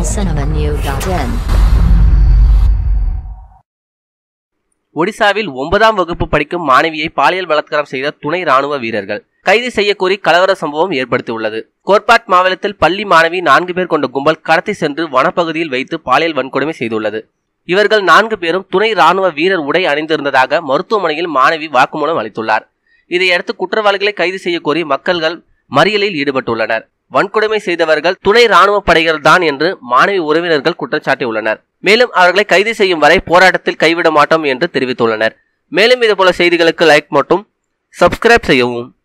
tamilcinemanew.in ஒடிசாவில் ஒன்பதாம் வகுப்பு படிக்கும் மாணவியை பாலியல் பலாத்காரம் செய்த துணை ராணுவ வீரர்கள் கைது செய்யக்கோரி கலவர சம்பவம் ஏற்படுத்தியுள்ளது கோர்பாட் மாவட்டத்தில் பள்ளி மாணவி நான்கு பேர் கொண்ட கும்பல் கடத்தி சென்று வனப்பகுதியில் வைத்து பாலியல் வன்கொடுமை செய்துள்ளது இவர்கள் நான்கு பேரும் துணை ராணுவ வீரர் உடை அணிந்திருந்ததாக மருத்துவமனையில் மாணவி வாக்குமூலம் அளித்துள்ளார் இதையடுத்து குற்றவாளிகளை கைது செய்யக்கோரி மக்கள்கள் மறியலில் ஈடுபட்டுள்ளனர் வன்கொடுமை செய்தவர்கள் துணை ராணுவ படைகள் தான் என்று மாணவி உறவினர்கள் குற்றச்சாட்டியுள்ளனர் மேலும் அவர்களை கைது செய்யும் வரை போராட்டத்தில் கைவிட மாட்டோம் என்று தெரிவித்துள்ளனர் மேலும் இதுபோல செய்திகளுக்கு லைக் மற்றும் சப்ஸ்கிரைப் செய்யவும்